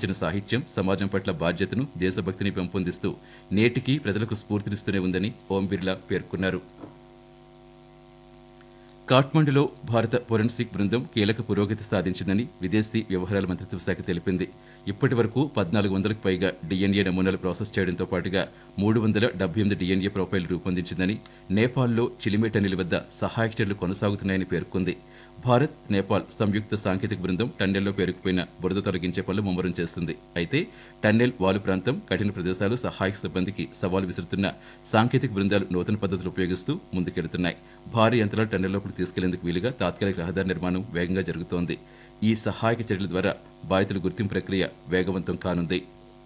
రచించిన సాహిత్యం సమాజం పట్ల బాధ్యతను దేశభక్తిని పెంపొందిస్తూ నేటికి ప్రజలకు స్ఫూర్తినిస్తూనే ఉందని ఓం బిర్లా పేర్కొన్నారు కాఠ్మండులో భారత ఫోరెన్సిక్ బృందం కీలక పురోగతి సాధించిందని విదేశీ వ్యవహారాల మంత్రిత్వ శాఖ తెలిపింది ఇప్పటి వరకు పద్నాలుగు వందలకు పైగా డిఎన్ఏ నమూనాలు ప్రాసెస్ చేయడంతో పాటుగా మూడు వందల డెబ్బై ఎనిమిది డిఎన్ఏ ప్రొఫైల్ రూపొందించిందని నేపాల్లో చిలిమేటనిల వద్ద సహాయక చర్యలు కొనసాగుతున్నాయని పేర్కొంది భారత్ నేపాల్ సంయుక్త సాంకేతిక బృందం టన్నెల్లో పేరుకుపోయిన బురద తొలగించే పనులు ముమ్మరం చేస్తుంది అయితే టన్నెల్ వాలు ప్రాంతం కఠిన ప్రదేశాలు సహాయక సిబ్బందికి సవాలు విసురుతున్న సాంకేతిక బృందాలు నూతన పద్ధతులు ఉపయోగిస్తూ ముందుకెడుతున్నాయి భారీ యంత్రాలు టన్నెల్ లోపలికి తీసుకెళ్లేందుకు వీలుగా తాత్కాలిక రహదారి నిర్మాణం వేగంగా జరుగుతోంది ఈ సహాయక చర్యల ద్వారా బాధితుల గుర్తింపు ప్రక్రియ వేగవంతం కానుంది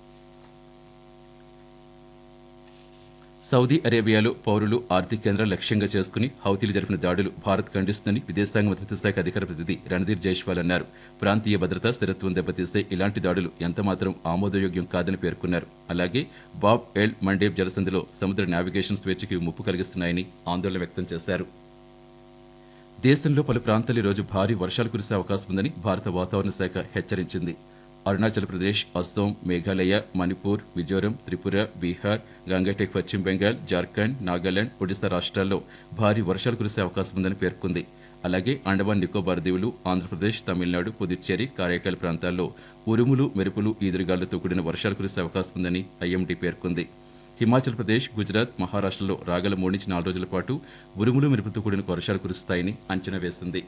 సౌదీ అరేబియాలో పౌరులు ఆర్థిక కేంద్రాలు లక్ష్యంగా చేసుకుని హౌతీలు జరిపిన దాడులు భారత్ ఖండిస్తుందని విదేశాంగ మంత్రిత్వ శాఖ అధికార ప్రతినిధి రణధీర్ జైష్వాల్ అన్నారు ప్రాంతీయ భద్రత స్థిరత్వం దెబ్బతీస్తే ఇలాంటి దాడులు ఎంతమాత్రం ఆమోదయోగ్యం కాదని పేర్కొన్నారు అలాగే బాబ్ ఎల్ మండేబ్ జలసంధిలో సముద్ర నావిగేషన్ స్వేచ్ఛకి ముప్పు కలిగిస్తున్నాయని ఆందోళన వ్యక్తం చేశారు దేశంలో పలు ప్రాంతాలు ఈరోజు భారీ వర్షాలు కురిసే అవకాశం ఉందని భారత వాతావరణ శాఖ హెచ్చరించింది అరుణాచల్ ప్రదేశ్ అస్సోం మేఘాలయ మణిపూర్ మిజోరం త్రిపుర బీహార్ గంగటెక్ పశ్చిమ బెంగాల్ జార్ఖండ్ నాగాలాండ్ ఒడిశా రాష్ట్రాల్లో భారీ వర్షాలు కురిసే అవకాశం ఉందని పేర్కొంది అలాగే అండమాన్ నికోబార్ దీవులు ఆంధ్రప్రదేశ్ తమిళనాడు పుదుచ్చేరి కారైకాల్ ప్రాంతాల్లో ఉరుములు మెరుపులు ఈదురుగాలులతో కూడిన వర్షాలు కురిసే అవకాశం ఉందని ఐఎండీ పేర్కొంది హిమాచల్ ప్రదేశ్ గుజరాత్ మహారాష్ట్రలో రాగల మూడు నుంచి నాలుగు రోజుల పాటు ఉరుములు మెరుపులతో కూడిన వర్షాలు కురుస్తాయని అంచనా వేసింది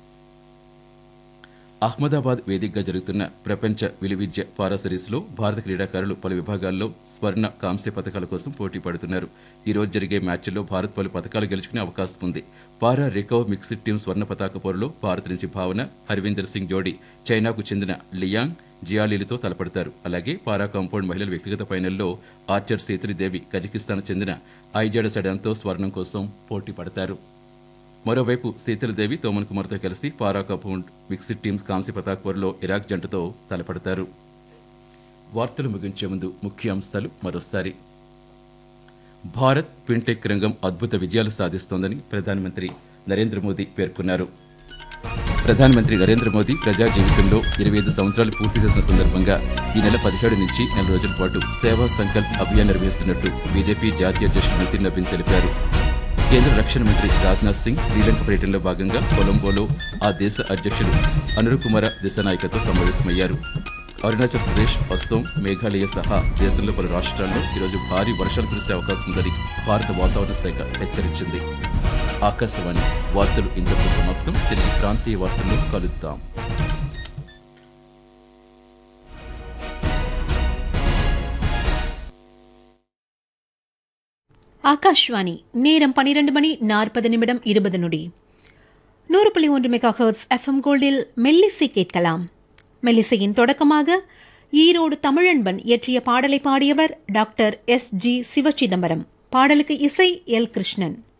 అహ్మదాబాద్ వేదికగా జరుగుతున్న ప్రపంచ విలువిద్య పారా సిరీస్లో భారత క్రీడాకారులు పలు విభాగాల్లో స్వర్ణ కాంస్య పథకాల కోసం పోటీ పడుతున్నారు ఈ రోజు జరిగే మ్యాచ్ల్లో భారత్ పలు పథకాలు గెలుచుకునే అవకాశం ఉంది పారా రికవ్ మిక్స్డ్ టీం స్వర్ణ పతాక పోరులో భారత్ నుంచి భావన హర్వీందర్ సింగ్ జోడీ చైనాకు చెందిన లియాంగ్ జియాలీలతో తలపడతారు అలాగే పారా కాంపౌండ్ మహిళల వ్యక్తిగత ఫైనల్లో ఆర్చర్ సేతురిదేవి కజకిస్తాన్ చెందిన ఐజాడ సడాన్తో స్వర్ణం కోసం పోటీ పడతారు మరోవైపు శీతలదేవి తోమన్ కుమార్తో కలిసి పారా కపౌండ్ మిక్స్డ్ టీమ్స్ కాంస్య పతాక్ పోరులో ఇరాక్ జంటతో తలపడతారు వార్తలు ముగించే ముందు ముఖ్యాంశాలు మరోసారి భారత్ ఫిన్టెక్ రంగం అద్భుత విజయాలు సాధిస్తోందని ప్రధానమంత్రి నరేంద్ర మోదీ పేర్కొన్నారు ప్రధానమంత్రి నరేంద్ర మోదీ ప్రజా జీవితంలో ఇరవై ఐదు సంవత్సరాలు పూర్తి చేసిన సందర్భంగా ఈ నెల పదిహేడు నుంచి నెల రోజుల పాటు సేవా సంకల్ప్ అభియాన్ నిర్వహిస్తున్నట్టు బీజేపీ జాతీయ అధ్యక్షుడు నితిన్ నబీన్ తెలిపారు కేంద్ర రక్షణ మంత్రి రాజ్నాథ్ సింగ్ శ్రీలంక పర్యటనలో భాగంగా కొలంబోలో ఆ దేశ అధ్యక్షుడు అనురుకుమార దిశనాయకతో సమావేశమయ్యారు అరుణాచల్ ప్రదేశ్ అస్సోం మేఘాలయ సహా దేశంలో పలు రాష్ట్రాల్లో ఈరోజు భారీ వర్షాలు కురిసే అవకాశం ఉందని భారత వాతావరణ శాఖ హెచ్చరించింది ఆకాశవాణి వార్తలు ఇంతకు సమాప్తం తిరిగి ప్రాంతీయ వార్తల్లో కలుద్దాం ஆகாஷ்வாணி நேரம் பனிரெண்டு மணி நாற்பது நிமிடம் இருபது நொடி நூறு புள்ளி ஒன்று மெகா ஹெர்ட்ஸ் எஃப்எம் கோல்டில் மெல்லிசை கேட்கலாம் மெல்லிசையின் தொடக்கமாக ஈரோடு தமிழன்பன் இயற்றிய பாடலை பாடியவர் டாக்டர் எஸ் ஜி சிவச்சிதம்பரம் பாடலுக்கு இசை எல் கிருஷ்ணன்